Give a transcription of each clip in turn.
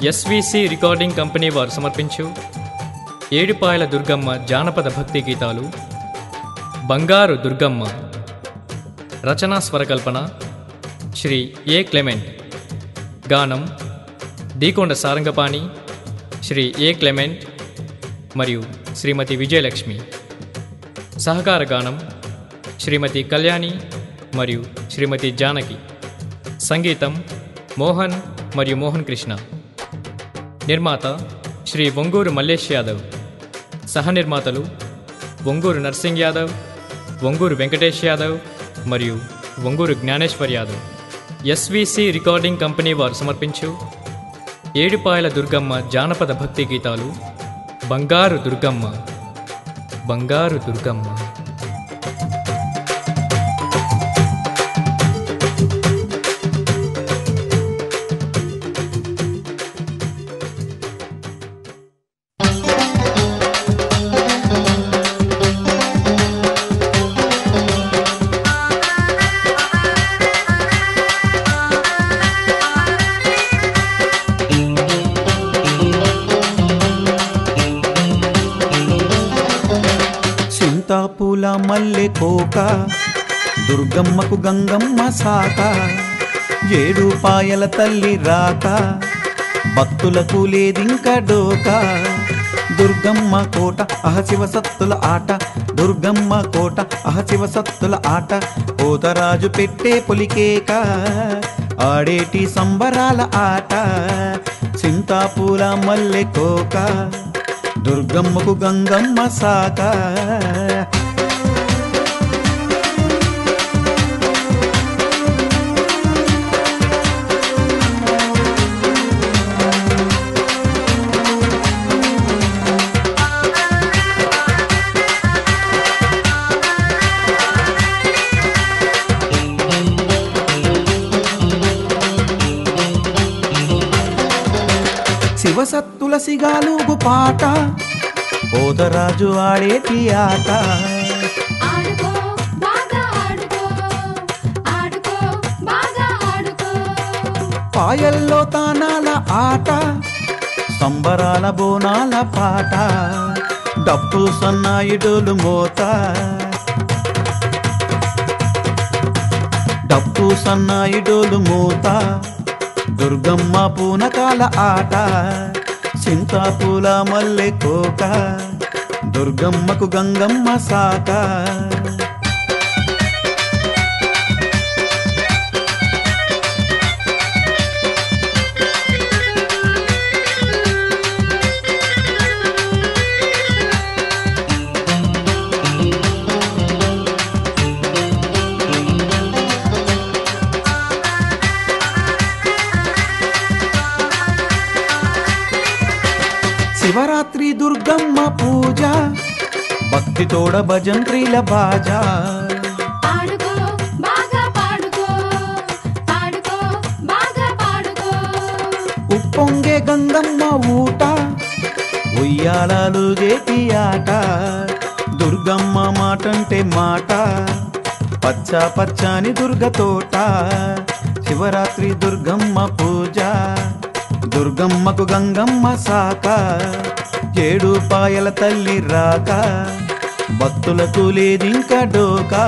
SVC recording company వారు సమర్పించు ఏడుపాయల దుర్గమ్మ జానపద భక్తి గీతాలు బంగారు దుర్గమ్మ రచనా స్వరకల్పన శ్రీ ఏ క్లెమెంట్ గానం దీకొండ సారంగపాణి శ్రీ ఏ క్లెమెంట్ మరియు శ్రీమతి విజయలక్ష్మి సహకార గానం శ్రీమతి కళ్యాణి మరియు శ్రీమతి జానకి సంగీతం మోహన్ మరియు మోహన్ కృష్ణ నిర్మాత శ్రీ ఒంగూరు మల్లేష్ యాదవ్ సహ నిర్మాతలు ఒంగూరు నర్సింగ్ యాదవ్ ఒంగూరు వెంకటేష్ యాదవ్ మరియు Onguru Gnaneshwar Yadav SVC recording company వారు సమర్పించు ఏడుపాయల దుర్గమ్మ జానపద భక్తి గీతాలు బంగారు దుర్గమ్మ బంగారు దుర్గమ్మ చింతాపూల మల్లె కోక దుర్గమ్మకు గంగమ్మ సాక ఏడు పాయల తల్లి రాక భక్తులకు లేదింక డోక దుర్గమ్మ కోట అహశివ సత్తుల ఆట దుర్గమ్మ కోట అహశివ సత్తుల ఆట కోతరాజు పెట్టే పొలికేక ఆడేటి సంబరాల ఆట చింతాపూల మల్లె కోక దుర్గమ్మకు గంగమ్మ సాక శివసత్తుల సిగాలుగు పాట పోతరాజు ఆడేటి ఆట ఆడుకో బాగా ఆడుకో ఆడుకో బాగా ఆడుకో పాయల్లో తానాల ఆట సంబరాల బోనాల పాట డప్పు సన్నాయిడులు మోత డప్పు సన్నాయిడులు మోత దుర్గమ్మ పూనకాల ఆట చింతాపూల మల్లె కోక దుర్గమ్మకు గంగమ్మ సాక శివరాత్రి దుర్గమ్మ పూజ భక్తి తోడ భజంత్రీల బాజా పాడుకో బాగా పాడుకో పాడుకో బాగా పాడుకో ఉప్పొంగే గంగమ్మ ఊట ఉయ్యాలాలు గేటి ఆట దుర్గమ్మ మాటంటే మాట పచ్చ పచ్చని దుర్గ తోట శివరాత్రి దుర్గమ్మ పూజ దుర్గమ్మకు గంగమ్మ సాక ఏడు పాయల తల్లి రాక భక్తులకు లేదింక డోకా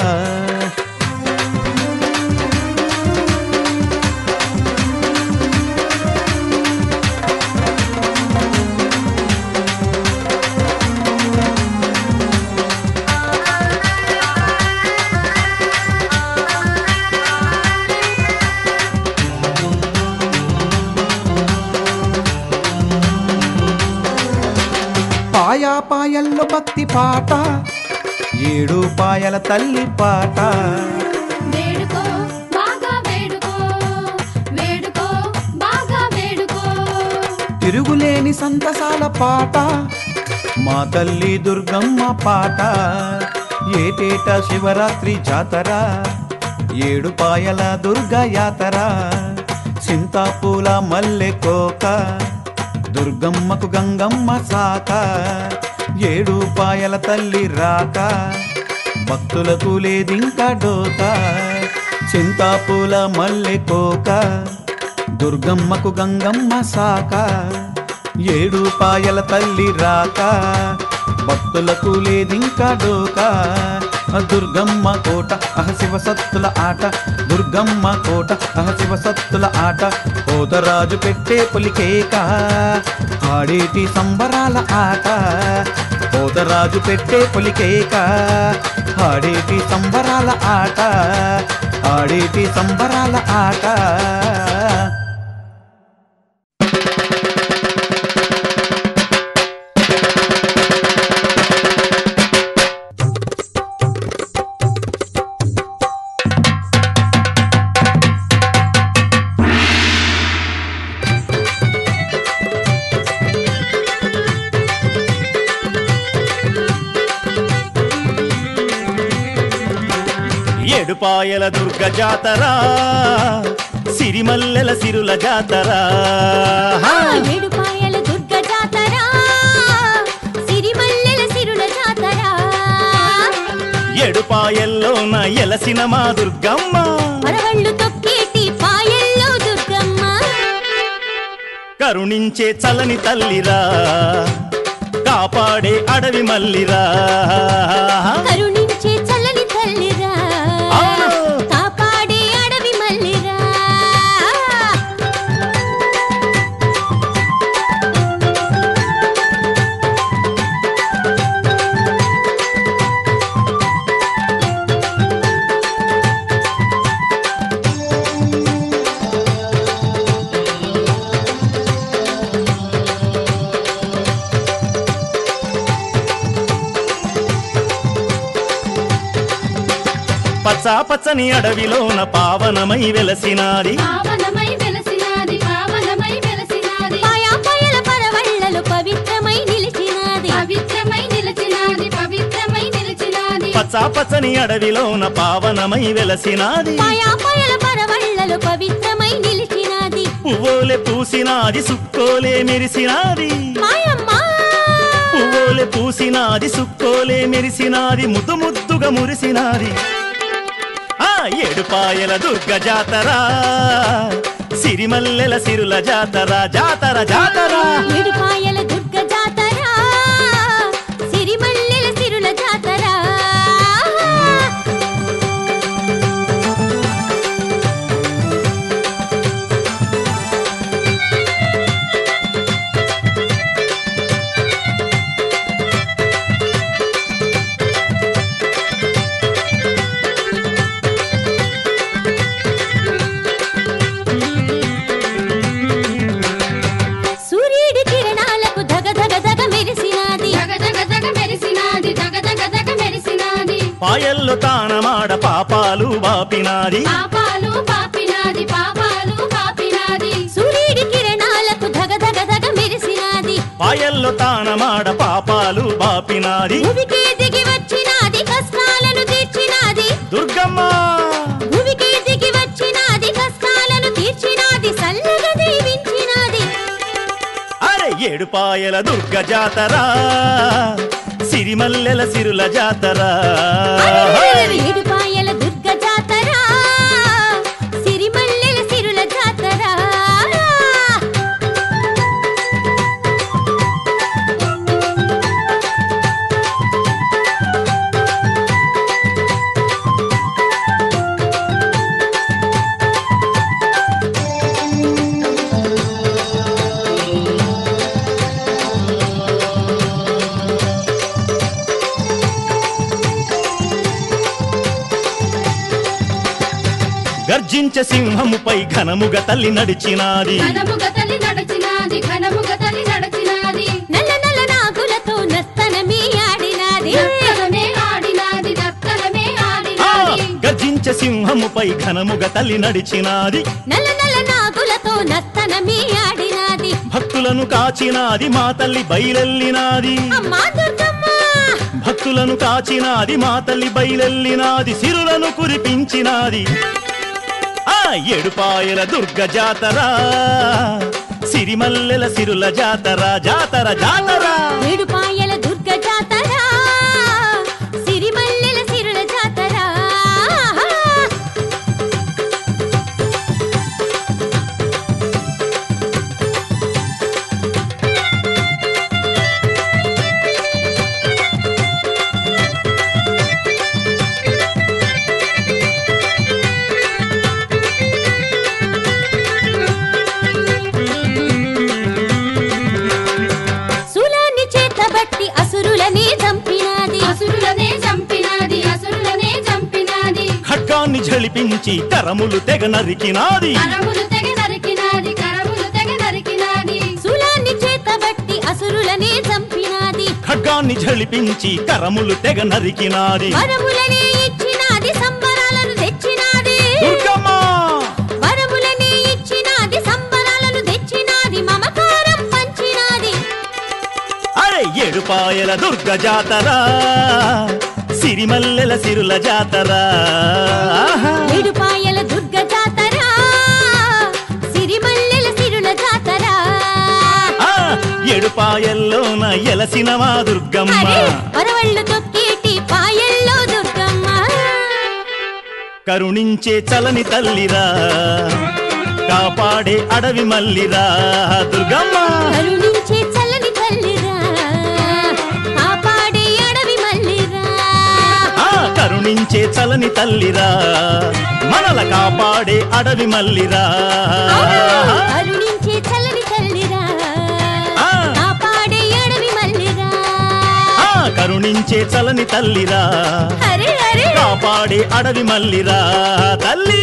పాయా పాయల్లో భక్తి పాట ఏడు పాయల తల్లి పాట వేడుకో బాగా వేడుకో వేడుకో బాగా వేడుకో తిరుగులేని సంతసాల పాట మా తల్లి దుర్గమ్మ పాట ఏటేట శివరాత్రి జాతర ఏడు పాయల దుర్గ యాతర చింతాపూల మల్లె కోక దుర్గమ్మకు గంగమ్మ సాక ఏడు పాయల తల్లి రాక భక్తులకు లేదింక డోక చింతాపూల మల్లె కోక దుర్గమ్మకు గంగమ్మ సాక ఏడు పాయల తల్లి రాక భక్తులకు లేదింకా డోక దుర్గమ్మ కోట అహ శివ సత్తుల ఆట దుర్గమ్మ కోట అహ శివ సత్తుల ఆట కోతరాజు పెట్టే పులికేక ఆడేటి సంబరాల ఆట కోతరాజు పెట్టే పులికేక ఆడేటి సంబరాల ఆట ఆడేటి సంబరాల ఆట ఏడుపాయల దుర్గ జాతర సిరిమల్లెల సిరుల జాతర ఏడుపాయల దుర్గ జాతర సిరిమల్లెల సిరుల జాతర ఏడుపాయల్లోన ఎలసిన మా దుర్గమ్మ మరవళ్ళు తొక్కేటి పాయల్లో దుర్గమ్మ కరుణించే చలని తల్లిరా కాపాడే అడవి మల్లిరా కరుణించే చల్లని తల్లిరా ఆ! కాపాడే అడవి మల్లిరా పచ్చా పచ్చని అడవిలోన పావనమై వెలసినాది పావనమై వెలసినాది పావనమై వెలసినాది పాయా పాయల పరవళ్ళలు పవిత్రమై నిలిచినాది పవిత్రమై నిలిచినాది పవిత్రమై నిలిచినాది పచ్చా పచ్చని అడవిలోన పావనమై వెలసినాది పాయా పాయల పరవళ్ళలు పవిత్రమై నిలిచినాది పువ్వులే పూసినాది సుక్కోలే మెరిసినాది మాయమ్మ పువ్వులే పూసినాది సుక్కోలే మెరిసినాది ముద్దు ముద్దుగా మురిసినాది ఆ ఏడుపాయల దుర్గ జాతర సిరిమల్లెల సిరుల జాతర జాతర జాతర ఏడుపాయల దుర్గ జాతర సిరిమల్లెల సిరుల జాతర సూర్యుడి కిరణాలకు దగ దగ దగ మెరిసినాది దగ దగ దగ మెరిసినాది దగ దగ దగ మెరిసినాది పాయల్లో తానమాడ పాపాలు బాపినాది పాపాలు పాపినాది పాపాలు పాపినాది సూర్యుడి కిరణాలకు దగ దగ దగ మెరిసినాది పాయల్లో తానమాడ పాపాలు బాపినాది భూమికి దిగి వచ్చినాది కష్టాలను తీర్చినాది దుర్గమ్మ భూమికి దిగి వచ్చినాది కష్టాలను తీర్చినాది సల్లగా దీవించినాది అరే ఏడుపాయల దుర్గ జాతర సిరిమల్లెల సిరుల జాతర ఏడుపాయల దుర్గ జాతర సిరిమల్లెల సిరుల జాతర గర్జించ సింహముపై ఘనముగ తల్లి నడిచినాది ఘనముగ తల్లి నడచినాది ఘనముగ తల్లి నడచినాది నల్ల నల్ల నాగులతో నర్తనమే ఆడినాది నర్తనమే ఆడినాది నర్తనమే ఆ, ఆడినాది గర్జించ సింహముపై ఘనముగ తల్లి నడిచినాది నల్ల నల్ల నాగులతో నర్తనమే ఆడినాది భక్తులను కాచినాది మా తల్లి బయలెల్లినాది అమ్మా దుర్గమ్మ భక్తులను కాచినాది మా తల్లి బయలెల్లినాది సిరులను కురిపించినాది ఆ ఏడుపాయల దుర్గ జాతర సిరిమల్లెల సిరుల జాతర జాతర జాతర ఏడుపాయల దుర్గ జాతర సిరిమల్లెల సిరుల జాతర ఖడ్గాన్ని ఝళిపించి కరములు తెగ నరికినాది కరములు తెగ నరికినాది కరములు తెగ నరికినాది శూలాన్ని చేతబట్టి అసురులనే చంపినాది ఖడ్గాన్ని ఝళిపించి కరములు తెగ నరికినాది వరములనే ఇచ్చినాది సంబరాలను తెచ్చినాది దుర్గమ్మ వరములనే ఇచ్చినాది సంబరాలను తెచ్చినాది మమకారం పంచినాది అరే ఏడుపాయల దుర్గ జాతర సిరిమల్లెల సిరుల జాతర ఆహా. ఏడుపాయల దుర్గ జాతర సిరిమల్లెల సిరుల జాతర ఆ, ఏడుపాయల్లోన ఎలసిన మా దుర్గమ్మ అరే వరవళ్ళు తొక్కేటి పాయల్లో దుర్గమ్మ కరుణించే చలని తల్లిరా కాపాడే అడవి మల్లిరా దుర్గమ్మ కరుణించే చల్లని తల్లిరా కాపాడే అడవి మల్లిరా ఆ కరుణించే చలని తల్లిరా మనల కాపాడే అడవి మల్లిరా కరుణించే చల్లని తల్లిరా ఆ. కాపాడే అడవి మల్లిరా ఆ కరుణించే చలని తల్లిరా అరే అరే కాపాడే అడవి మల్లిరా తల్లి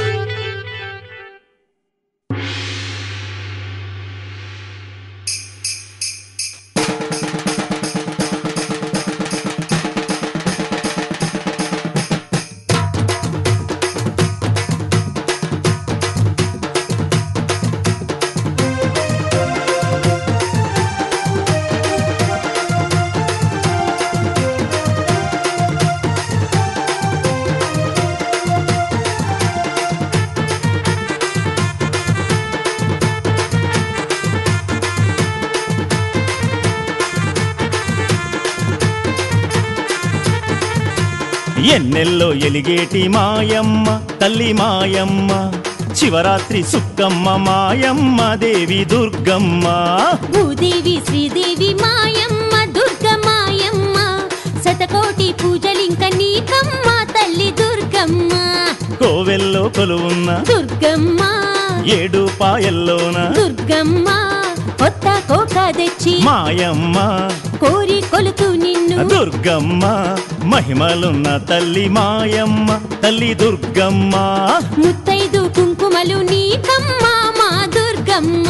ఎన్నెల్లో ఎలిగేటి మాయమ్మ తల్లి మాయమ్మ శివరాత్రి సుక్కమ్మ మాయమ్మ దేవి దుర్గమ్మ భూదేవి శ్రీదేవి మాయమ్మ దుర్గ మాయమ్మ శతకోటి పూజలింక నీకమ్మ తల్లి దుర్గమ్మ కోవెల్లో కొలువున్న దుర్గమ్మ ఏడు పాయల్లోన దుర్గమ్మ కొత్త కోక తెచ్చి మాయమ్మ కోరి కొలుతూ నిన్ను దుర్గమ్మ మహిమలున్న తల్లి మాయమ్మ తల్లి దుర్గమ్మ ముత్తైదు కుంకుమలు నీకమ్మ మా దుర్గమ్మ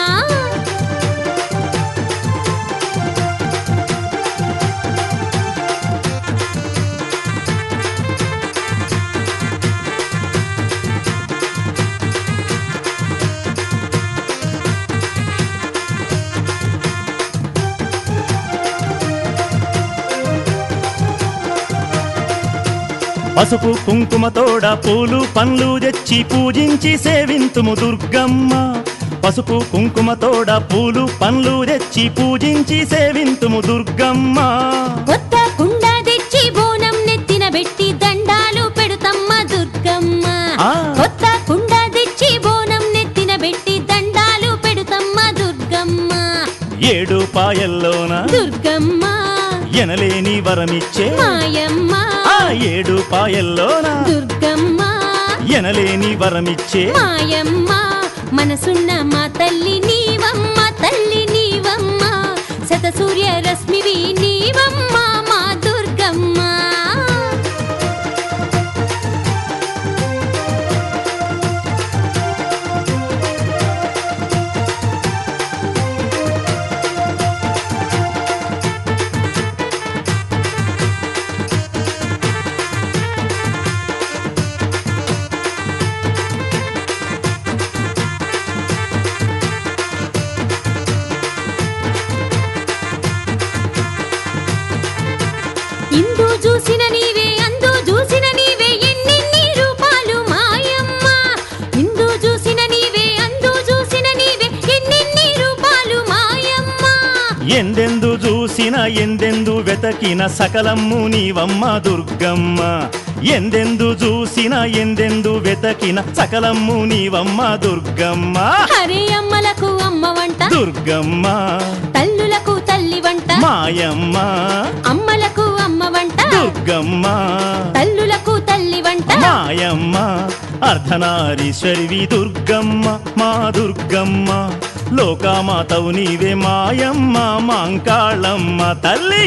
పసుపు కుంకుమ తోడ పూలు పండ్లు తెచ్చి పూజించి సేవింతుము దుర్గమ్మ పసుపు కుంకుమ తోడ పూలు పండ్లు తెచ్చి పూజించి సేవింతుము దుర్గమ్మ కొత్త కుండ తెచ్చి బోనం నెత్తిన పెట్టి దండాలు పెడుతమ్మ దుర్గమ్మ ఆ. కొత్త కుండ తెచ్చి బోనం నెత్తిన పెట్టి దండాలు పెడుతమ్మ దుర్గమ్మ ఏడు పాయల్లోన దుర్గమ్మ ఎనలేని వరమిచ్చే మాయమ్మ ఆ ఏడు పాయల్లోన దుర్గమ్మ ఎనలేని వరమిచ్చే మాయమ్మ మనసున్న మా తల్లి నీవమ్మ తల్లి నీవమ్మ శత సూర్య రశ్మివి నీవమ్మ మా దుర్గమ్మ ఇందు చూసిన నీవే అందు చూసిన నీవే ఎన్నెన్ని రూపాలు మాయమ్మ ఇందు చూసిన నీవే అందు చూసిన నీవే ఎన్నెన్ని రూపాలు మాయమ్మ ఎందెందు చూసిన ఎందెందు వెతకిన సకలమ్ము నీవమ్మ దుర్గమ్మ ఎందెందు చూసిన ఎందెందు వెతకిన సకలమ్ము నీవమ్మ దుర్గమ్మ హరే అమ్మలకు అమ్మ వంట దుర్గమ్మ తల్లులకు తల్లి వంట మాయమ్మ అమ్మలకు అమ్మ వంట దుర్గమ్మ తల్లులకు తల్లి వంట మాయమ్మ అర్ధనారీశ్వరివి దుర్గమ్మ మా దుర్గమ్మ లోకామాతవు నీవే మాయమ్మ మాంకాళమ్మ తల్లి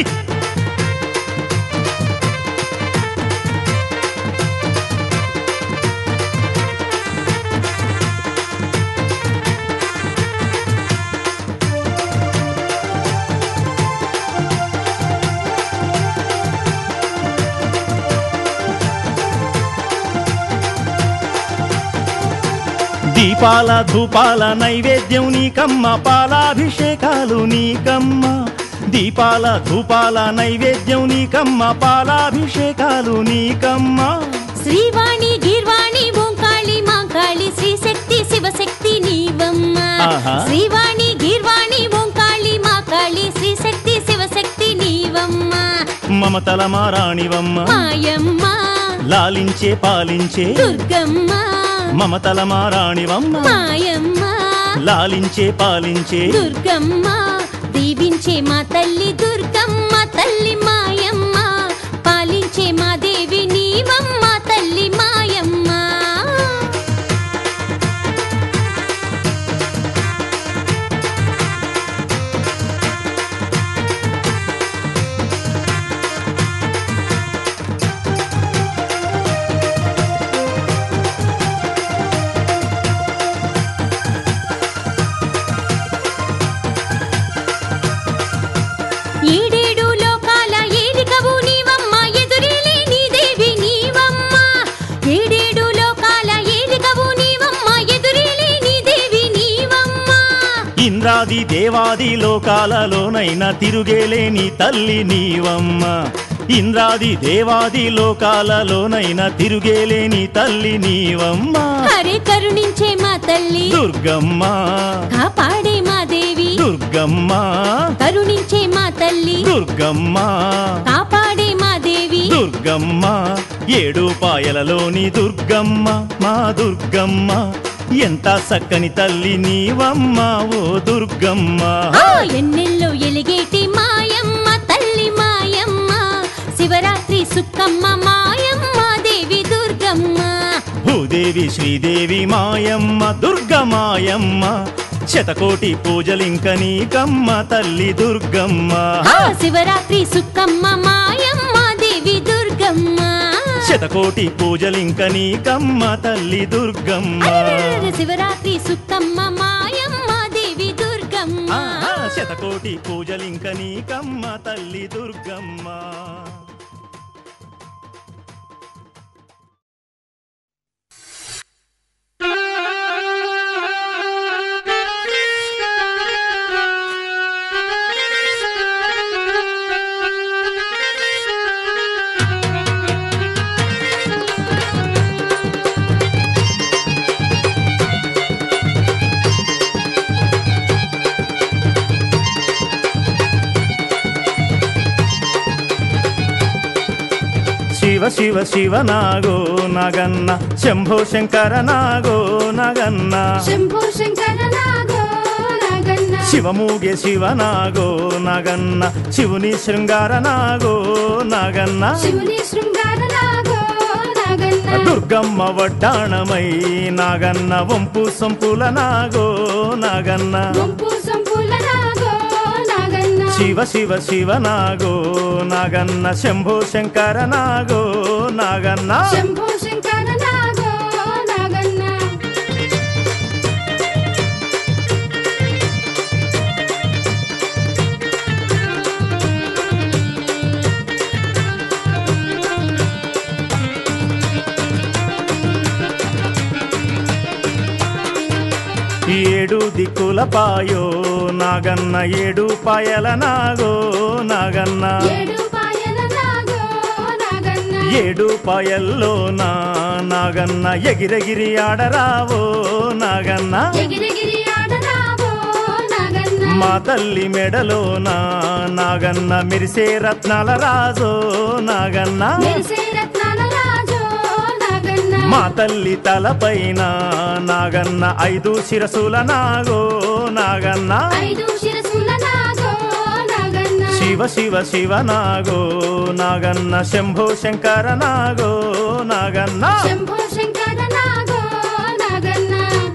దీపాల ధూపాల నైవేద్యం నీకమ్మ పాలాభిషేకాలు నీకమ్మ దీపాల ధూపాల నైవేద్యం నీకమ్మ పాలాభిషేకాలు నీకమ్మ శ్రీవాణి గీర్వాణి ఓంకాళి మాంకాళి శ్రీశక్తి శివశక్తి నీవమ్మ ఆహా. శ్రీవాణి గీర్వాణి ఓంకాళి మాకాళి శ్రీశక్తి శివశక్తి నీవమ్మ మమతల మారాణివమ్మ మాయమ్మ లాలించే పాలించే దుర్గమ్మ మమతల మారాణివమ్మ మాయమ్మ లాలించే పాలించే దుర్గమ్మ దీవించే మా తల్లి దుర్గమ్మ తల్లి మాయమ్మ పాలించే మా దేవి నీవమ్మ తల్లి మాయమ్మ ఏడేడు లోకాల ఏలికవు నీవమ్మ ఎదురేలే నీ దేవి నీవమ్మ ఏడేడు లోకాల ఏలికవు నీవమ్మ ఎదురేలే నీ దేవి నీవమ్మ ఇంద్రాది దేవాది లోకాలలోనైన తిరుగేలేని తల్లి నీవమ్మ ఇంద్రాది దేవాది లోకాలలోనైన తిరుగేలేని తల్లి నీవమ్మ హరే కరుణించే మా తల్లి దుర్గమ్మ కాపాడే మా దేవి దుర్గమ్మ కరుణించే మా తల్లి దుర్గమ్మ కాపాడే మా దేవి దుర్గమ్మ ఏడు పాయలలోని దుర్గమ్మ మా దుర్గమ్మ ఎంత చక్కని తల్లి నీవమ్మ ఓ దుర్గమ్మ ఆ ఎన్నెల్లో ఎలిగేటి మాయమ్మ తల్లి మాయమ్మ శివరాత్రి సుక్కమ్మ మాయమ్మ దేవి దుర్గమ్మ భూదేవి శ్రీదేవి మాయమ్మ దుర్గమాయమ్మ శతకోటి పూజలింక నీకమ్మ తల్లి దుర్గమ్మ ఆ శివరాత్రి సుక్కమ్మ మాయమ్మ దేవి దుర్గమ్మ శతకోటి పూజలింక నీకమ్మ తల్లి దుర్గమ్మ అరెరెరెరె శివరాత్రి సుక్కమ్మ మాయమ్మ దేవి దుర్గమ్మ ఆహా, శతకోటి పూజలింక నీకమ్మ తల్లి దుర్గమ్మ శివ శివ శివ నాగో నగన్న శంభో శంకర నాగో నగన్న శంభో శంకర నాగో నాగన్న శివమూగే శివ నాగో నగన్న శివుని శృంగార నాగో నగన్న శివుని శృంగార నాగో నాగన్న దుర్గమ్మ వడ్డాణమై నాగన్న వంపు సొంపుల నాగో నాగన్న వంపు సంపుల నాగో నాగన్న శివ శివ శివ నాగో నాగన్న శంభో శంకర నాగో నాగన్న శంభో శంకర నాగో నాగన్న ఏడు దిక్కుల పాయో నాగన్న ఏడు పాయల నాగో నాగన్న ఏడు పాయల నాగో నాగన్న ఏడు పాయల్లో నా నాగన్న ఎగిరెగిరి ఆడరావో నాగన్న ఎగిరిగిరి ఆడరావో నాగన్న మా తల్లి మెడలో నా నాగన్న మెరిసే రత్నాల రాజో నాగన్న మెరిసే రత్నాల రాజో నాగన్న మా తల్లి తలపైన నాగన్న ఐదు శిరసుల నాగో నాగన్న ఐదు శిరసుల నాగో నాగన్న శివ శివ శివ నాగో నాగన్న శంభో శంకర నాగో నాగన్న శంభో శంకర నాగో నాగన్న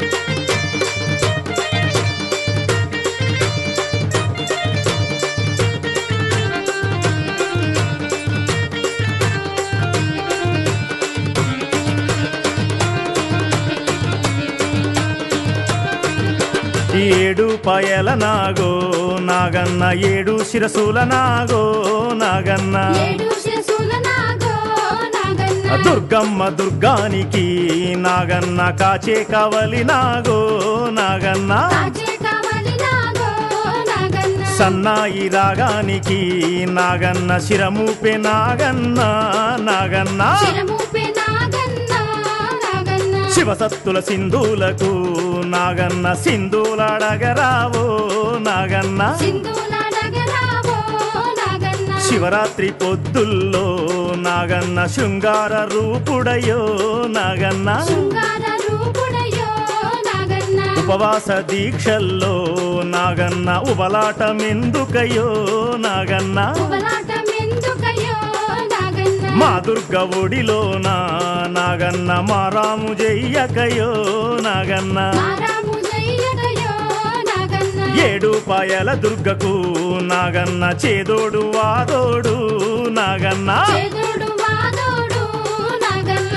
ఏడు పాయల నాగో నాగన్న ఏడు శిరసుల నాగో నాగన్న ఏడు శిరసుల నాగో నాగన్న దుర్గమ్మ దుర్గానికి నాగన్న కాచే కవలి నాగో నాగన్న కాచే కావాలి నాగో నాగన్న సన్నాయి రాగానికి నాగన్న శిరమూపే నాగన్న నాగన్న శిరమూపే నాగన్న నాగన్న శివసత్తుల సింధులకు నాగన్న సింధులాడగరావో నాగన్న సింధూలాడగరావో నాగన్న శివరాత్రి పొద్దుల్లో నాగన్న శృంగార రూపుడయో నాగన్న శృంగార రూపుడయో నాగన్న ఉపవాస దీక్షల్లో నాగన్న ఉబలాటమెందుకయో నాగన్న ఉబలాటమెందుకయో నాగన్న మా దుర్గ ఒడిలోన నాగన్న మా రాము జయ్యకయో నాగన్న మారాము జయ్యకయో నాగన్న ఏడు పాయల దుర్గకు నాగన్న చేదోడు వాదోడు నాగన్న చేదుడు వాదోడు నాగన్న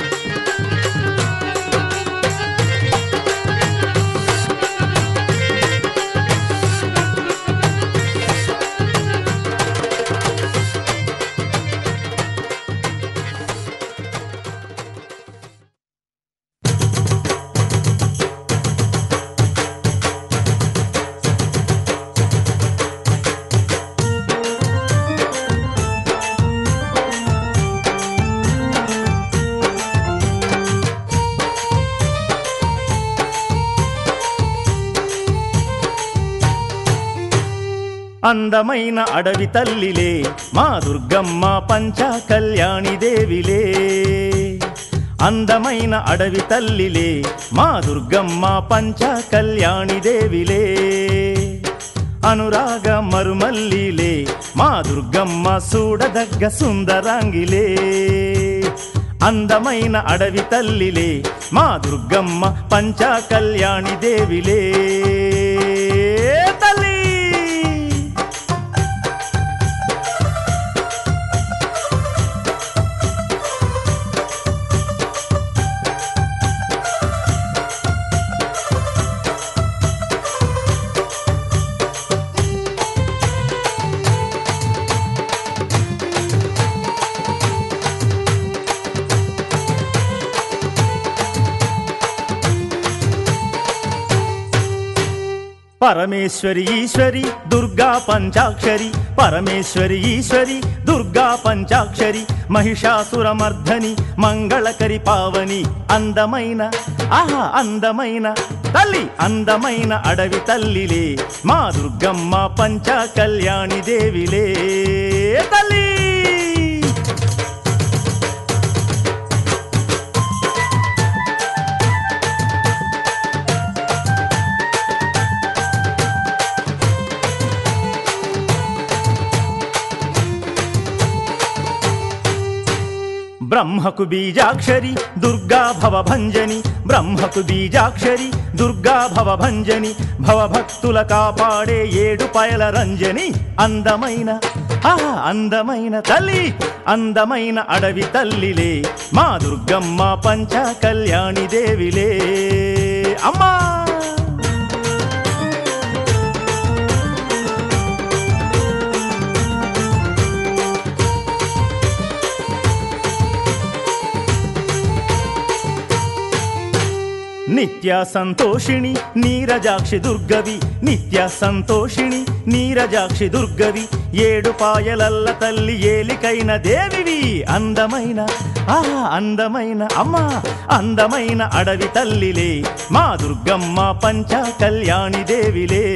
అందమైన అడవి తల్లిలే మా దుర్గమ్మ పంచ కళ్యాణి దేవిలే అందమైన అడవి తల్లిలే మా దుర్గమ్మ పంచ కళ్యాణి దేవిలే అనురాగ మరుమల్లిలే మా దుర్గమ్మ చూడదగ్గ సుందరాంగిలే అందమైన అడవి తల్లిలే మా దుర్గమ్మ పంచ కళ్యాణి దేవిలే తల్లి పరమేశ్వరి ఈశ్వరి దుర్గా పంచాక్షరి పరమేశ్వరి ఈశ్వరి దుర్గా పంచాక్షరి మహిషాసురమర్ధని మంగళకరి పావని అందమైన ఆహా అందమైన తల్లి అందమైన అడవి తల్లిలే మా దుర్గమ్మ పంచ కళ్యాణి దేవిలే తల్లి బ్రహ్మకు బీజాక్షరి దుర్గా భవభంజని బ్రహ్మకు బీజాక్షరి దుర్గా భవభంజని భవభక్తుల కాపాడే ఏడు పయల రంజని అందమైన ఆహా అందమైన తల్లి అందమైన అడవి తల్లిలే మా దుర్గమ్మ పంచ కళ్యాణి దేవిలే అమ్మా నిత్య సంతోషిణి నీరజాక్షి దుర్గవి నిత్య సంతోషిణి నీరజాక్షి దుర్గవి ఏడు పాయలల్ల తల్లి ఏలికైన దేవివి అందమైన ఆహా అందమైన అమ్మా అందమైన అడవి తల్లిలే మా దుర్గమ్మ పంచ కళ్యాణి దేవిలే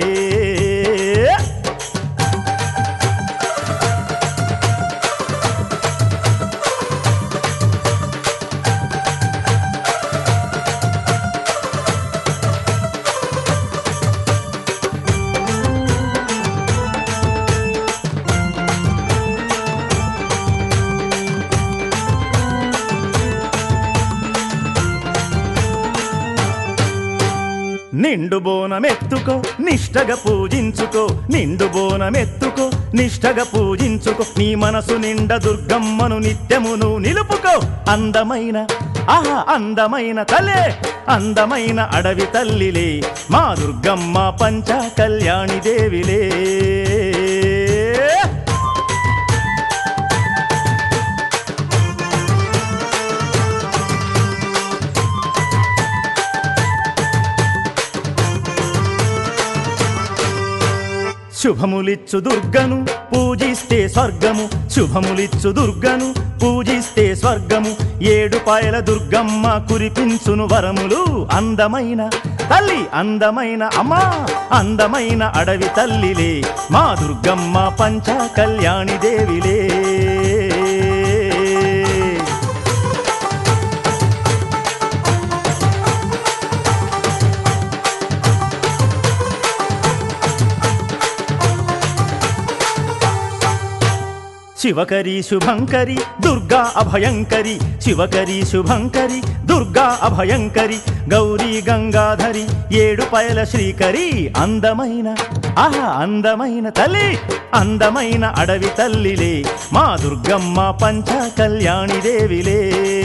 నిండు బోనమెత్తుకో నిష్టగా పూజించుకో నిండు బోనమెత్తుకో నిష్టగా పూజించుకో నీ మనసు నిండ దుర్గమ్మను నిత్యమును నిలుపుకో అందమైన ఆహా అందమైన తలే అందమైన అడవి తల్లిలే మా దుర్గమ్మ పంచ కళ్యాణి దేవిలే శుభములిచ్చు దుర్గను పూజిస్తే స్వర్గము శుభములిచ్చు దుర్గను పూజిస్తే స్వర్గము ఏడు పాయల దుర్గమ్మ కురిపించును వరములు అందమైన తల్లి అందమైన అమ్మా అందమైన అడవి తల్లిలే మా దుర్గమ్మ పంచ కళ్యాణి దేవిలే శివకరి శుభంకరి దుర్గా అభయంకరి శివకరి శుభంకరి దుర్గా అభయంకరి గౌరీ గంగాధరి ఏడు పయల శ్రీకరి అందమైన ఆహా అందమైన తల్లి అందమైన అడవి తల్లిలే మా దుర్గమ్మ పంచ కళ్యాణి దేవిలే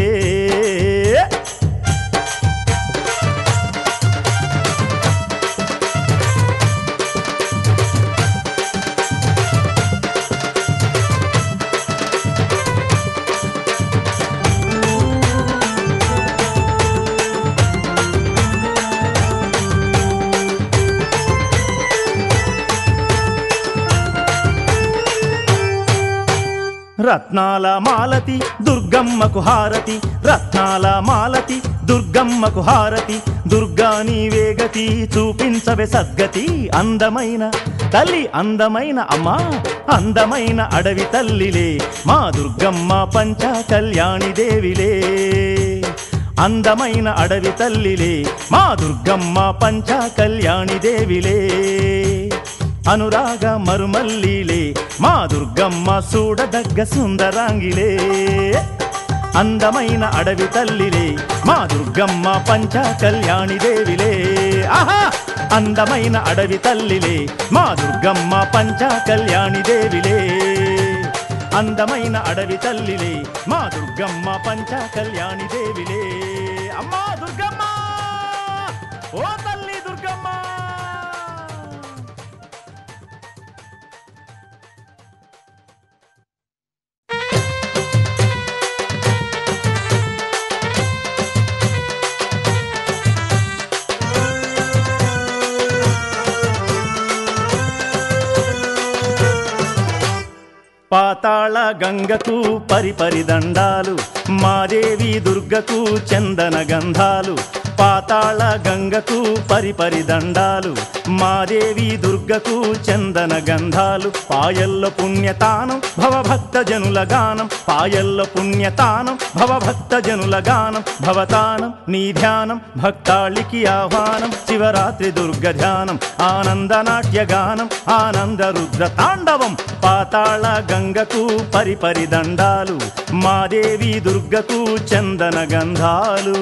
రత్నాల మాలతి దుర్గమ్మకు హారతి రత్నాల మాలతి దుర్గమ్మకు హారతి దుర్గా నీవేగతి చూపించవే సద్గతి అందమైన తల్లి అందమైన అమ్మా అందమైన అడవి తల్లిలే మా దుర్గమ్మ పంచ కళ్యాణి దేవిలే అందమైన అడవి తల్లిలే మా దుర్గమ్మ పంచ కళ్యాణి దేవిలే అనురాగ మరుమల్లిలే మా దుర్గమ్మ చూడదగ్గ సుందరాంగిలే అందమైన అడవి తల్లిలే మా దుర్గమ్మ పంచ కళ్యాణి దేవిలే ఆహా అందమైన అడవి తల్లిలే మా దుర్గమ్మ పంచ కళ్యాణి దేవిలే అందమైన అడవి తల్లిలే మా దుర్గమ్మ పంచ కళ్యాణి దేవిలే అమ్మా దుర్గమ్మ ఓ తల్లి దుర్గమ్మ పాతాళ గంగకు పరిపరి దండాలు మాదేవి దుర్గకు చందన గంధాలు పాతాళ గంగకు పరిపరి దండాలు మాదేవి దుర్గకు చందన గంధాలు పాయల్ల పుణ్యతానం భవభక్త జనుల గానం పాయల్ల పుణ్యతానం భవభక్త జనుల గానం భవతానం నీ ధ్యానం భక్తాళికి ఆహ్వానం శివరాత్రి దుర్గ ధ్యానం ఆనంద నాట్య గానం ఆనంద రుద్ర తాండవం పాతాళ గంగకు పరిపరి దండాలు మాదేవి దుర్గకు చందన గంధాలు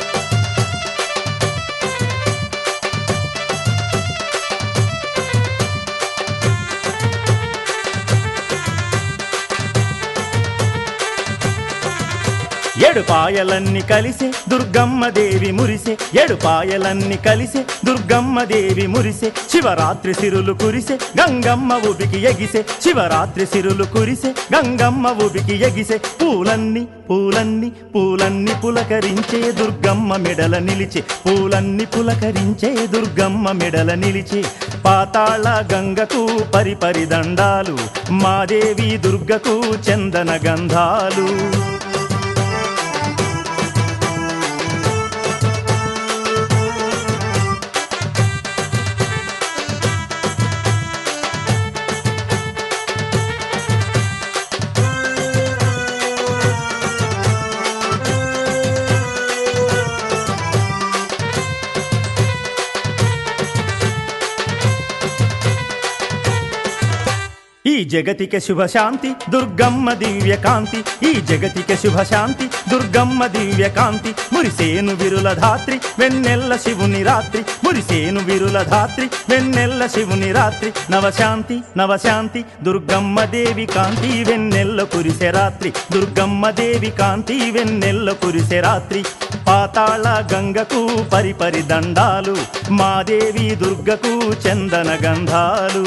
ఏడు పాయలన్నీ కలిసే దుర్గమ్మ దేవి మురిసే ఏడు పాయలన్నీ కలిసే దుర్గమ్మ దేవి మురిసే శివరాత్రి సిరులు కురిసే గంగమ్మ ఉబికి ఎగిసే శివరాత్రి సిరులు కురిసే గంగమ్మ ఉబికి ఎగిసే పూలన్నీ పూలన్నీ పూలన్నీ పులకరించే దుర్గమ్మ మెడల నిలిచే పూలన్నీ పులకరించే దుర్గమ్మ మెడల నిలిచే పాతాళ గంగకు పరిపరి దండాలు మాదేవి దుర్గకు చందన గంధాలు ఈ జగతికి శుభశాంతి దుర్గమ్మ దివ్య కాంతి ఈ జగతికి శుభశాంతి దుర్గమ్మ దివ్య కాంతి మురిసేను విరుల ధాత్రి వెన్నెల్ల శివుని రాత్రి మురిసేను విరుల ధాత్రి వెన్నెల్ల శివుని రాత్రి నవశాంతి నవశాంతి దుర్గమ్మ దేవి కాంతి వెన్నెల్ల కురిసె రాత్రి దుర్గమ్మ దేవి కాంతి వెన్నెల్ల కురిసె రాత్రి పాతాళ గంగకు పరిపరి దండాలు మాదేవి దుర్గకు చందన గంధాలు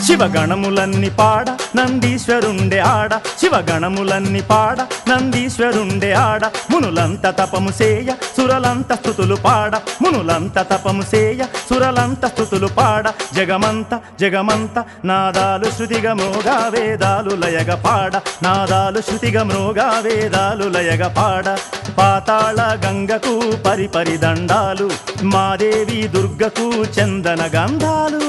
శివగణములన్ని పాడ నందీశ్వరుండే ఆడ శివగణములన్ని పాడ నందీశ్వరుండే ఆడ మునులంత తపము సేయ సురలంత స్థుతులు పాడ మునులంత తపము సేయ సురలంత స్థుతులు పాడ జగమంత జగమంత నాదాలు శృతిగా మోగా వేదాలు లయగ పాడ నాదాలు శృతిగా మృగా వేదాలు లయగ పాడ పాతాళ గంగకు పరిపరి దండాలు మాదేవి దుర్గకు చందన గంధాలు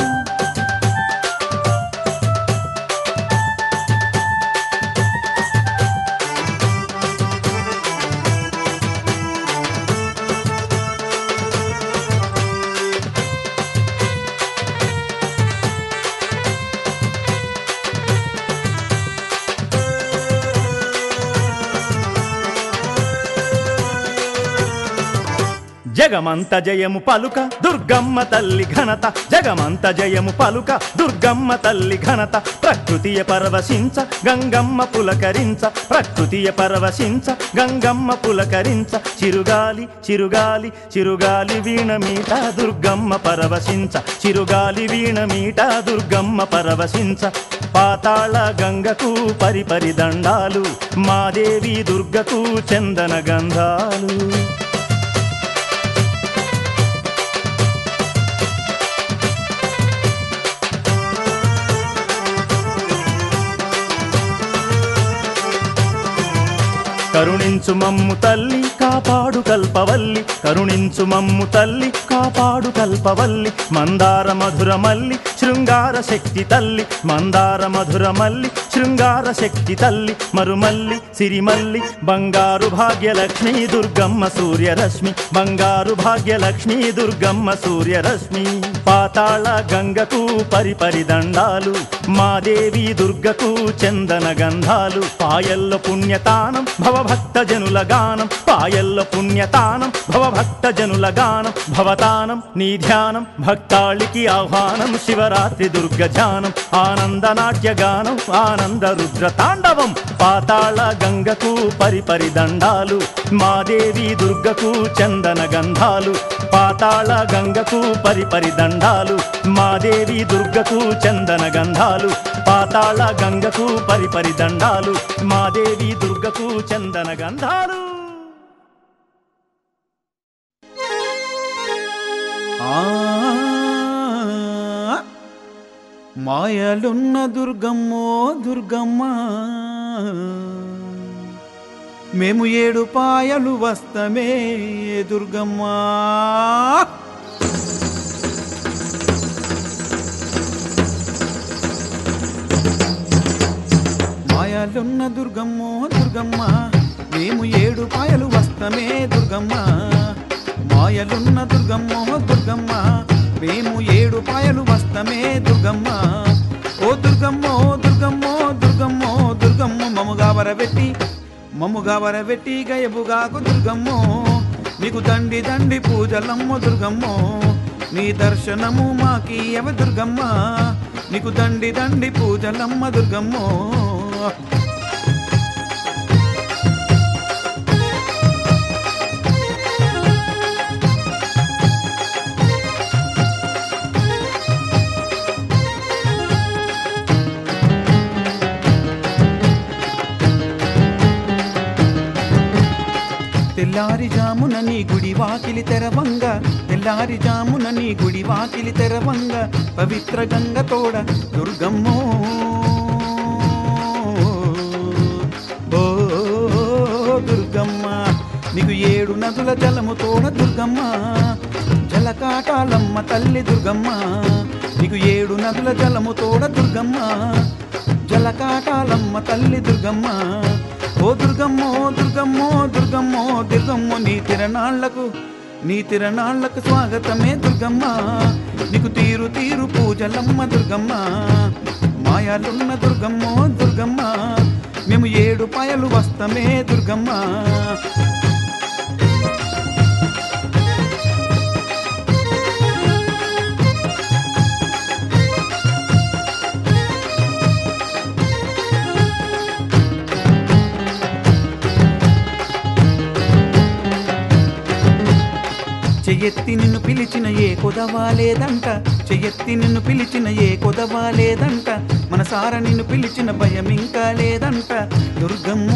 జగమంత జయము పలుక దుర్గమ్మ తల్లి ఘనత జగమంత జయము పలుక దుర్గమ్మ తల్లి ఘనత ప్రకృతియ పరవశించ గంగమ్మ పులకరించ ప్రకృతియ పరవశించ గంగమ్మ పులకరించ చిరుగాలి చిరుగాలి చిరుగాలి వీణ మీట దుర్గమ్మ పరవశించ చిరుగాలి వీణ మీట దుర్గమ్మ పరవశించ పాతాళ గంగకు పరిపరి దండాలు మాదేవి దుర్గకు చందన గంధాలు కరుణించు మమ్ము తల్లి కాపాడు కల్పవల్లి కరుణించు మమ్ము తల్లి కాపాడు కల్పవల్లి మందార మధుర మల్లి శృంగార శక్తి తల్లి మందార మధుర మల్లి శృంగార శక్తి తల్లి మరుమల్లి సిరిమల్లి బంగారు భాగ్యలక్ష్మి దుర్గమ్మ సూర్యరశ్మి బంగారు భాగ్యలక్ష్మి దుర్గమ్మ సూర్యరశ్మి పాతాళ గంగకు పరిపరి దండాలు మాదేవి దుర్గకు చందన గంధాలు పాయల్ల పుణ్యతానం భవభక్త జనుల గానం పాయల్ల పుణ్యతానం భవభక్త జనుల గానం భవతానం నీ ధ్యానం భక్తాళికి ఆహ్వానం శివరాత్రి దుర్గ ధ్యానం ఆనంద నాట్య గానం ఆనంద రుద్ర తాండవం పాతాళ గంగకు పరిపరి దండాలు మాదేవి దుర్గకు చందన గంధాలు పాతాళ గంగకు పరిపరి దండాలు మాదేవి దుర్గకు చందన గంధాలు పాతాళ గంగకు పరిపరి దండాలు మాదేవి దుర్గకు చందన గంధాలు ఆ మాయలున్న దుర్గమ్మో దుర్గమ్మ మేము ఏడు పాయలు వస్తమే దుర్గమ్మ మాయలున్న దుర్గమ్మో దుర్గమ్మ మేము ఏడు పాయలు వస్తమే దుర్గమ్మ మాయలున్న దుర్గమ్మో దుర్గమ్మ మేము ఏడు పాయలు వస్తమే దుర్గమ్మ ఓ దుర్గమ్మో దుర్గమ్మో దుర్గమ్మో దుర్గమ్మ మముగా వరబెట్టి మముగా వరబెట్టి గయబుగాకు దుర్గమ్మో నీకు దండి దండి పూజలమ్మ దుర్గమ్మో నీ దర్శనము మాకి ఎవ దుర్గమ్మ నీకు దండి దండి పూజలమ్మ దుర్గమ్మో తెల్లారి జామున నీ గుడి వాకిలి తెరవంగ తెల్లారి జామున నీ గుడి వాకిలి తెరవంగ పవిత్ర గంగ తోడ దుర్గమ్మో ఓ దుర్గమ్మ నీకు ఏడు నదుల జలము తోడ దుర్గమ్మ జలకాటాలమ్మ తల్లి దుర్గమ్మ నీకు ఏడు నదుల జలము తోడ దుర్గమ్మ జలకాటాలమ్మ తల్లి దుర్గమ్మ ఓ దుర్గమ్మో దుర్గమ్మో దుర్గమ్మో దుర్గమ్మో నీ తిరణాళ్లకు నీ తిరణాళ్లకు స్వాగతమే దుర్గమ్మ నీకు తీరు తీరు పూజలమ్మ దుర్గమ్మ మాయాలున్న దుర్గమ్మో దుర్గమ్మ మేము ఏడు పాయలు వస్తమే దుర్గమ్మ చెయ్యెత్తి నిన్ను పిలిచిన ఏ కొదవా లేదంట చెయ్యెత్తి నిన్ను పిలిచిన ఏ కొదవా లేదంట మనసార నిన్ను పిలిచిన భయం ఇంకా లేదంట దుర్గమ్మో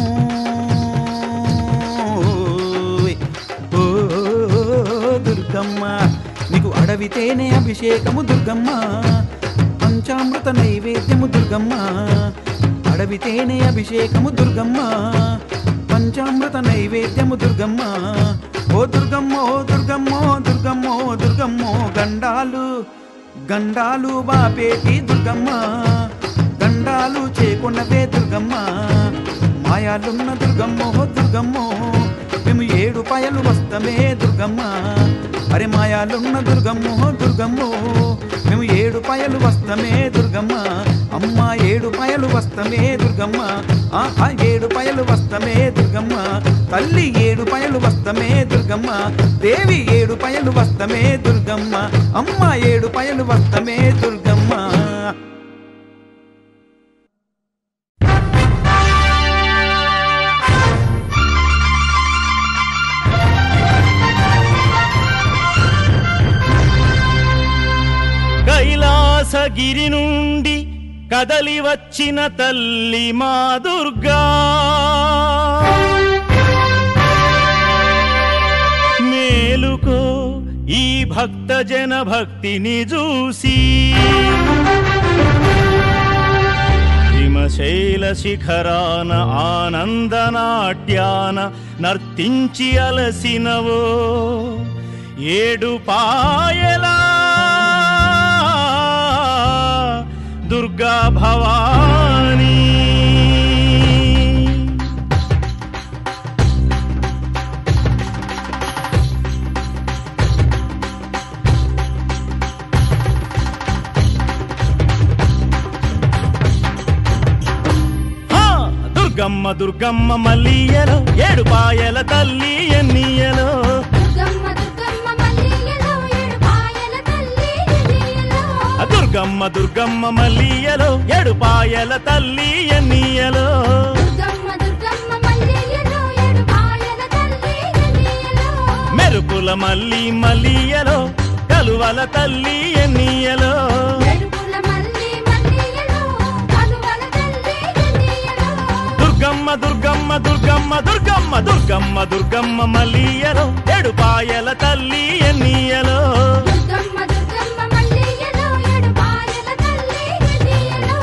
ఓ దుర్గమ్మ నీకు అడవితేనే అభిషేకము దుర్గమ్మ పంచామృత నైవేద్యము దుర్గమ్మ అడవితేనే అభిషేకము దుర్గమ్మ పంచామృత నైవేద్యము దుర్గమ్మ ఓ దుర్గమ్మ ఓ దుర్గమ్మ ఓ దుర్గమ్మ ఓ దుర్గమ్మో గండాలు గండాలు బాపేటి దుర్గమ్మ గండాలు చేకొన్నవే దుర్గమ్మ మాయాలున్న దుర్గమ్మో ఓ దుర్గమ్మో మేము ఏడు పాయలు వస్తమే దుర్గమ్మ అరే మాయాలున్న దుర్గమ్మో ఓ దుర్గమ్మో మేము ఏడు పాయలు వస్తమే దుర్గమ్మ అమ్మ ఏడు పాయలు వస్తమే దుర్గమ్మ ఆ ఆ ఏడు పాయలు వస్తమే దుర్గమ్మ తల్లి ఏడు పాయలు వస్తమే దుర్గమ్మ దేవి ఏడు పాయలు వస్తమే దుర్గమ్మ అమ్మ ఏడు పాయలు వస్తమే దుర్గమ్మ కైలాసగిరి నుండి కదలి వచ్చిన తల్లి మా దుర్గా మేలుకో ఈ భక్త జన భక్తిని చూసి హిమశైల శిఖరాన ఆనందనాట్యాన నర్తించి అలసినవో ఏడు పాయలా దుర్గా భవానీ హా! దుర్గమ్మ దుర్గమ్మ మల్లియలో ఏడు పాయల తల్లి ఎన్నియలో దుర్గమ్మ దుర్గమ్మ మల్లియలో ఏడు పాయల తల్లి ఎన్నియలో ఆ దుర్గమ్మ దుర్గమ్మ మల్లియలో ఏడు పాయల తల్లి ఎన్నియలో దుర్గమ్మ దుర్గమ్మ మల్లియలో ఏడు పాయల తల్లి ఎన్నియలో మెరుపుల మల్లి మల్లియలో కలువల తల్లి ఎన్నియలో ఎడుపుల మల్లి మల్లియలో కలువల తల్లి ఎన్నియలో దుర్గమ్మ దుర్గమ్మ దుర్గమ్మ దుర్గమ్మ దుర్గమ్మ దుర్గమ్మ మల్లియలో ఏడు పాయల తల్లి ఎన్నియలో దుర్గమ్మ దుర్గమ్మ మల్లియలో ఏడు పాయల తల్లి ఎన్నియలో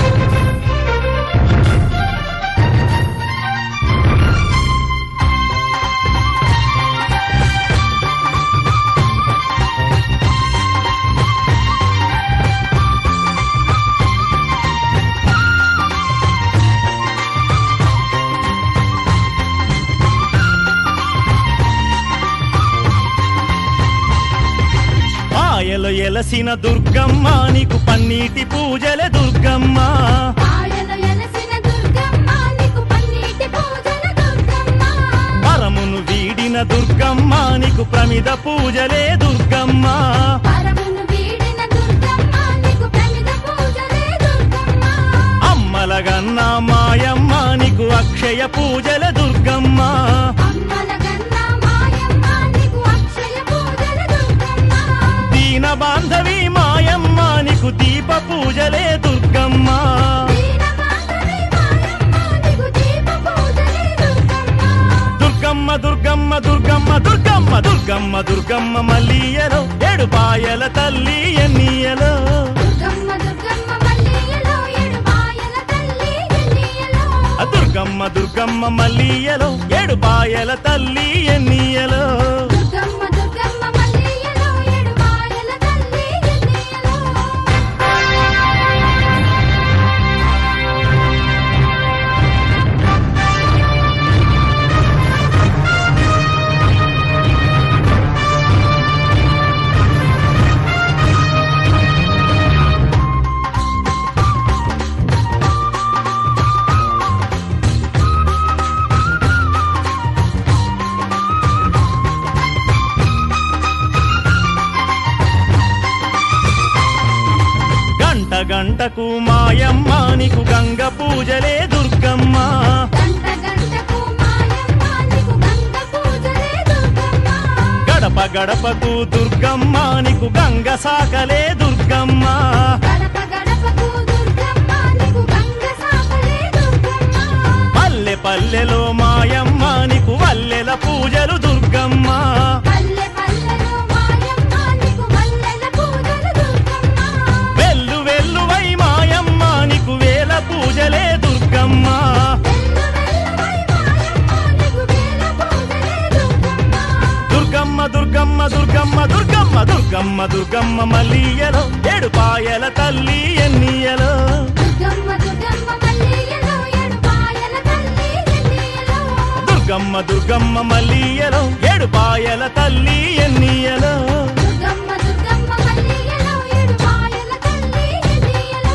పాయలు ఎలసిన దుర్గమ్మ నీకు పన్నీటి పూజలే దుర్గమ్మ పాయల ఎలసిన దుర్గమ్మ నీకు పన్నీటి పూజల దుర్గమ్మ పరమును వీడిన దుర్గమ్మ నీకు ప్రమిద పూజలే దుర్గమ్మ పరమును వీడిన దుర్గమ్మ నీకు ప్రమిద పూజలే దుర్గమ్మ అమ్మల గన్న మాయమ్మ నీకు అక్షయ పూజల దుర్గమ్మ అమ్మల గన్న మాయమ్మ నీకు అక్షయ పూజల దుర్గమ్మ దీన బాంధవి మాయమ్మ నీకు దీప పూజలే దుర్గమ్మ దీన మాధవి మాయమ్మ నీకు దీప పూజలే దుర్గమ్మ దుర్గమ్మ దుర్గమ్మ దుర్గమ్మ దుర్గమ్మ దుర్గమ్మ దుర్గమ్మ మల్లియలో ఏడు పాయల తల్లి ఎన్నియలో దుర్గమ్మ దుర్గమ్మ మల్లియలో ఏడు పాయల తల్లి ఎన్నియలో ఆ దుర్గమ్మ దుర్గమ్మ మల్లియలో ఏడు పాయల తల్లి ఎన్నియలో దుర్గమ్మ దుర్గమ్మ మల్లియలో ఏడు పాయల తల్లి ఎన్నియలో గంట గంటకు మాయమ్మ నీకు గంగ పూజలే దుర్గమ్మ గంట గంటకు మాయమ్మ నీకు గంగ పూజలే దుర్గమ్మ గడప గడపకు దుర్గమ్మ నీకు గంగ సాకలే దుర్గమ్మ గడప గడపకు దుర్గమ్మ నీకు గంగ సాకలే దుర్గమ్మ పల్లె పల్లెలో మాయమ్మ నీకు వల్లెల పూజలు దుర్గమ్మ పల్లె పల్లెలో మాయమ్మ నీకు మల్లెల పూజలు దుర్గమ్మ వెల్లు వెల్లువై మాయమ్మ నీకు వేల పూజలే దుర్గమ్మ వెల్లు వెల్లువై మాయమ్మ నీకు వేల పూజలే దుర్గమ్మ దుర్గమ్మ దుర్గమ్మ దుర్గమ్మ దుర్గమ్మ దుర్గమ్మ దుర్గమ్మ మల్లియలో ఏడు పాయల తల్లి ఎన్నియలో దుర్గమ్మ దుర్గమ్మ మల్లియలో ఏడు పాయల తల్లి ఎన్నియలో దుర్గమ్మ దుర్గమ్మ మల్లియలో ఏడు పాయల తల్లి ఎన్నియలో దుర్గమ్మ దుర్గమ్మ మల్లియలో ఏడు పాయల తల్లి ఎన్నియలో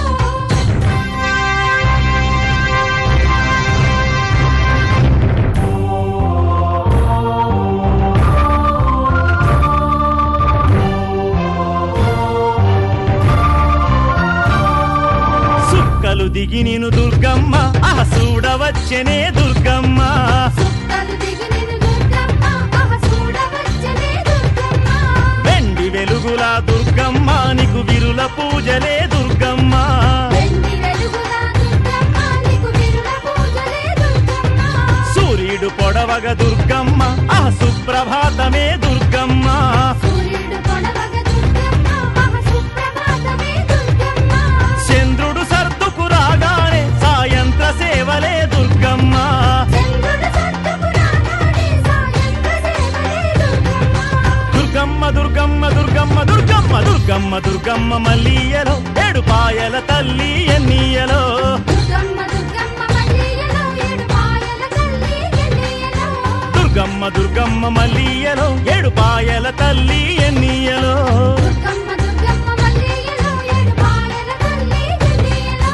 సుక్కలు దిగి నిను దుర్గమ్మ ఆహ చూడవచ్చనే దుర్గమ్మ సుక్కలు దిగి నిన్ను దుర్గమ్మ ఆహ చూడవచ్చనే దుర్గమ్మ వెండి వెలుగుల దుర్గమ్మ నీకు విరుల పూజలే దుర్గమ్మ వెండి వెలుగుల దుర్గమ్మ నీకు విరుల పూజలే దుర్గమ్మ సూర్యుడు పొడవగ దుర్గమ్మ ఆహ సుప్రభాతమే దుర్గమ్మ సూర్యుడు పొడవగ దుర్గమ్మ ఆహ సుప్రభాతమే దుర్గమ్మ చంద్రుడు సర్దుకు రాగానే సాయంత్ర సేవలే దుర్గమ్మ చంద్రుడు సత్తుకు రాగానే సాయంత్ర సేవలే దుర్గమ్మ దుర్గమ్మ దుర్గమ్మ దుర్గమ్మ దుర్గమ్మ దుర్గమ్మ దుర్గమ్మ మల్లియలో ఏడు పాయల తల్లి ఎన్నియలో దుర్గమ్మ దుర్గమ్మ మల్లియలో ఏడు పాయల తల్లి ఎన్నియలో దుర్గమ్మ దుర్గమ్మ మల్లియలో ఏడు పాయల తల్లి ఎన్నియలో దుర్గమ్మ దుర్గమ్మ మల్లియలో ఏడు పాయల తల్లి ఎన్నియలో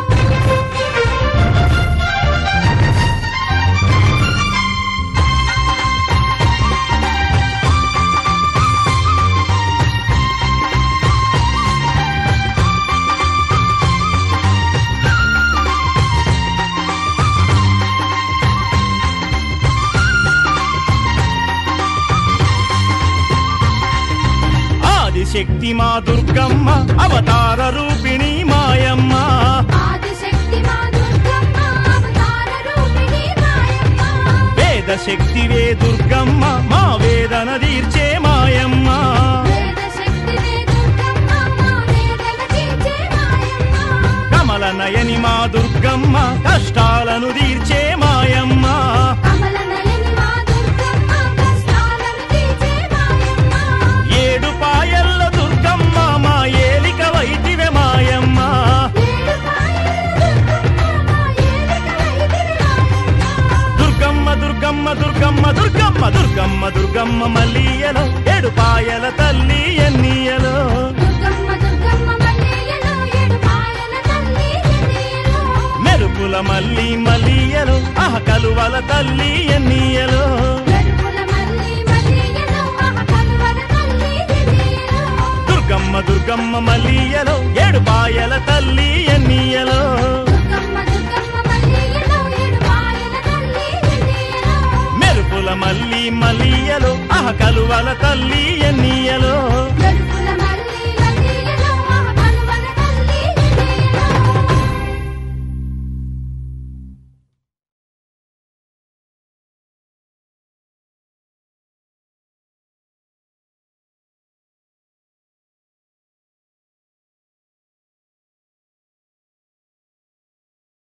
ఆదిశక్తి మా దుర్గమ్మ అవతార రూపిణి మాయమ్మ ఆదిశక్తి మా దుర్గమ్మ అవతార రూపిణి మాయమ్మ వేద శక్తివే దుర్గమ్మ మా వేదన తీర్చే మాయమ్మ వేద శక్తివే దుర్గమ్మ మా వేదన తీర్చే మాయమ్మ కమల నయని మా దుర్గమ్మ కష్టాలను తీర్చే మాయమ్మ కమల నయని మా దుర్గమ్మ కష్టాలను తీర్చే మాయమ్మ ఏడు పాయల్ల దుర్గమ్మ మా ఏలిక వైదివే మాయమ్మ ఏడు పాయల దుర్గమ్మ మా ఏలిక వైదివి మాయమ్మ దుర్గమ్మ దుర్గమ్మ దుర్గమ్మ దుర్గమ్మ దుర్గమ్మ దుర్గమ్మ మల్లియలో ఏడు పాయల తల్లి ఎన్నియలో దుర్గమ్మ దుర్గమ్మ మల్లియలో ఏడు పాయల తల్లి ఎన్నియలో మెరుపుల మల్లి మల్లియలో ఆహ కలువల తల్లి ఎన్నియలో మెరుపుల మల్లి మల్లియలో ఆహ కలువల తల్లి ఎన్నియలో దుర్గమ్మ దుర్గమ్మ మల్లియలో ఏడు పాయల తల్లి ఎన్నియలో దుర్గమ్మ దుర్గమ్మ మల్లియలో ఏడు పాయల తల్లి ఎన్నియలో మెరుపుల మల్లి మల్లియలో ఆహ కలువల తల్లి